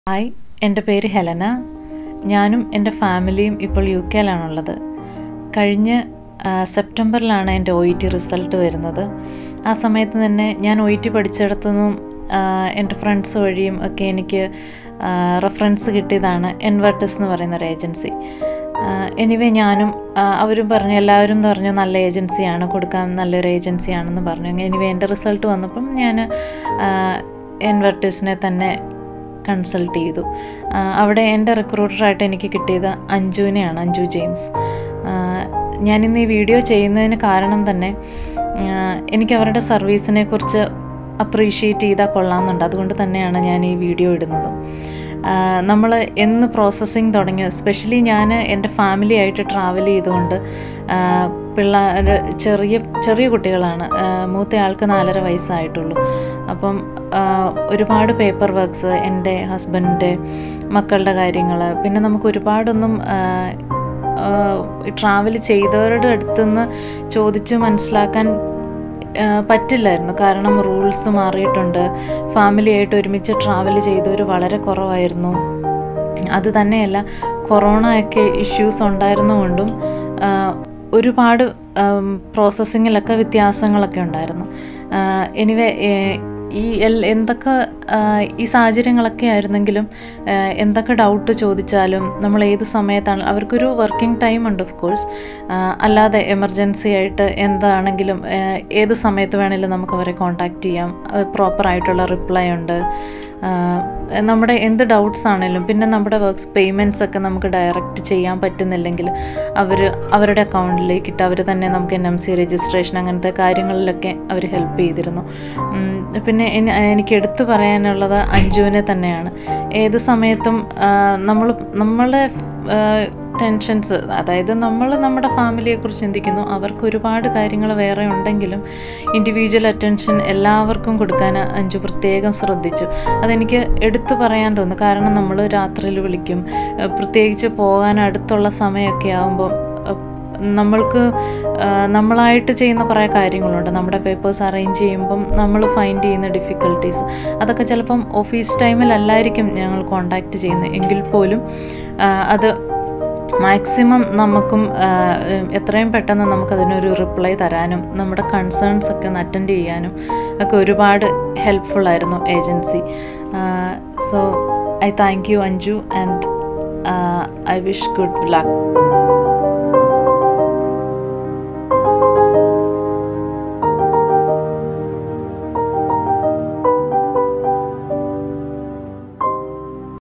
hi എൻ്റെ പേര് Helena ഞാനും എൻ്റെ ഫാമിലിയും ഇപ്പോൾ യു കെയിലാണുള്ളത് കഴിഞ്ഞ ആ, സെപ്റ്റംബറിലാണ് എൻ്റെ ഒ ഇ ടി റിസൾട്ട് വരുന്നത് ആ സമയത്ത് തന്നെ ഞാൻ ഒ ഇ ടി പഠിച്ചിടത്തുനിന്നും ആ, എൻ്റെ ഫ്രണ്ട്സ് വഴിയും ഒക്കെ എനിക്ക് റെഫറൻസ് കിട്ടിയതാണ് എൻവർട്ടസ് എന്ന് പറയുന്ന ഒരു ഏജൻസി എനിവേ ഞാനും ആ, അവരും പറഞ്ഞു എല്ലാവരും പറഞ്ഞു നല്ല ഏജൻസിയാണ് കൊടുക്കാൻ നല്ലൊരു ഏജൻസിയാണെന്ന് പറഞ്ഞു എനിവേ എൻ്റെ റിസൾട്ട് വന്നപ്പം ഞാൻ എൻവർട്ടസിനെ തന്നെ കൺസൾട്ട് ചെയ്തു ആ, അവിടെ എൻ്റെ റിക്രൂട്ടറായിട്ട് എനിക്ക് കിട്ടിയത് അഞ്ജുവിനെയാണ് അഞ്ജു ജെയിംസ് ആ, ഞാനിന്ന് ഈ വീഡിയോ ചെയ്യുന്നതിന് കാരണം തന്നെ ആ, എനിക്ക് അവരുടെ സർവീസിനെ കുറിച്ച് അപ്രീഷിയേറ്റ് ചെയ്താൽ കൊള്ളാമെന്നുണ്ട് അതുകൊണ്ട് തന്നെയാണ് ഞാൻ ഈ വീഡിയോ ഇടുന്നത് നമ്മൾ എന്ന് പ്രോസസ്സിങ് തുടങ്ങി എസ്പെഷ്യലി ഞാൻ എൻ്റെ ഫാമിലി ആയിട്ട് ട്രാവൽ ചെയ്തുകൊണ്ട് പിള്ളേർ ചെറിയ ചെറിയ കുട്ടികളാണ് ആ, മൂത്ത ആൾക്ക് നാലര വയസ്സായിട്ടുള്ളൂ അപ്പം ആ, ഒരുപാട് പേപ്പർ വർക്ക്സ് എൻ്റെ ഹസ്ബൻഡിൻ്റെ മക്കളുടെ കാര്യങ്ങൾ പിന്നെ നമുക്ക് ഒരുപാടൊന്നും ട്രാവൽ ചെയ്തവരുടെ അടുത്തുനിന്ന് ചോദിച്ച് മനസ്സിലാക്കാൻ ആ, പറ്റില്ലായിരുന്നു കാരണം റൂൾസ് മാറിയിട്ടുണ്ട് ഫാമിലിയായിട്ട് ഒരുമിച്ച് ട്രാവൽ ചെയ്തവർ വളരെ കുറവായിരുന്നു അത് തന്നെയല്ല കൊറോണ ഒക്കെ ഇഷ്യൂസ് ഉണ്ടായിരുന്നുകൊണ്ടും ആ, ഒരുപാട് പ്രോസസ്സിങ്ങിലൊക്കെ വ്യത്യാസങ്ങളൊക്കെ ഉണ്ടായിരുന്നു എനിവേ ഈ എൽ എന്തൊക്കെ ആ, ഈ സാഹചര്യങ്ങളൊക്കെ ആയിരുന്നെങ്കിലും ആ, എന്തൊക്കെ ഡൗട്ട് ചോദിച്ചാലും നമ്മൾ ഏത് സമയത്താണ് അവർക്കൊരു വർക്കിംഗ് ടൈം ഉണ്ട് ഓഫ് കോഴ്സ് അല്ലാതെ എമർജൻസി ആയിട്ട് എന്താണെങ്കിലും ആ, ഏത് സമയത്ത് വേണമെങ്കിലും നമുക്ക് അവരെ കോൺടാക്റ്റ് ചെയ്യാം പ്രോപ്പറായിട്ടുള്ള റിപ്ലൈ ഉണ്ട് ആ, നമ്മുടെ എന്ത് ഡൗട്ട്സ് ആണെങ്കിലും പിന്നെ നമ്മുടെ വർക്ക്സ് പേയ്മെൻറ്റ്സ് ഒക്കെ നമുക്ക് ഡയറക്റ്റ് ചെയ്യാൻ പറ്റുന്നില്ലെങ്കിൽ അവർ അവരുടെ അക്കൗണ്ടിലേക്ക് ഇട്ട് അവർ തന്നെ നമുക്ക് എൻ എം സി രജിസ്ട്രേഷൻ അങ്ങനത്തെ കാര്യങ്ങളിലൊക്കെ അവർ ഹെൽപ്പ് ചെയ്തിരുന്നു ഉം, പിന്നെ എനി- എനിക്ക് എടുത്തു പറയാനുള്ളത് അഞ്ജുവിനെ തന്നെയാണ് ഏത് സമയത്തും നമ്മൾ നമ്മളുടെ ടെൻഷൻസ് അതായത് നമ്മൾ നമ്മുടെ ഫാമിലിയെക്കുറിച്ച് ചിന്തിക്കുന്നു അവർക്ക് ഒരുപാട് കാര്യങ്ങൾ വേറെ ഉണ്ടെങ്കിലും ഇൻഡിവിജ്വൽ അറ്റൻഷൻ എല്ലാവർക്കും കൊടുക്കാൻ അഞ്ചു പ്രത്യേകം ശ്രദ്ധിച്ചു അതെനിക്ക് എടുത്തു പറയാൻ തോന്നുന്നു കാരണം നമ്മൾ രാത്രിയിൽ വിളിക്കും ഏഹ് പ്രത്യേകിച്ച് പോകാൻ അടുത്തുള്ള സമയമൊക്കെ ആകുമ്പോൾ നമ്മൾക്ക് ആ, നമ്മളായിട്ട് ചെയ്യുന്ന കുറേ കാര്യങ്ങളുണ്ട് നമ്മുടെ പേപ്പേഴ്സ് അറേഞ്ച് ചെയ്യുമ്പം നമ്മൾ ഫൈൻഡ് ചെയ്യുന്ന ഡിഫിക്കൽട്ടീസ് അതൊക്കെ ചിലപ്പം ഓഫീസ് ടൈമിലല്ലായിരിക്കും ഞങ്ങൾ കോണ്ടാക്ട് ചെയ്യുന്നത് എങ്കിൽ പോലും ആ, അത് മാക്സിമം നമുക്കും ആ, എത്രയും പെട്ടെന്ന് നമുക്കതിനൊരു റിപ്ലൈ തരാനും നമ്മുടെ കൺസേൺസ് ഒക്കെ ഒന്ന് അറ്റൻഡ് ചെയ്യാനും ഒക്കെ ഒരുപാട് ഹെൽപ്ഫുള്ളായിരുന്നു agency so I thank you Anju and I wish good luck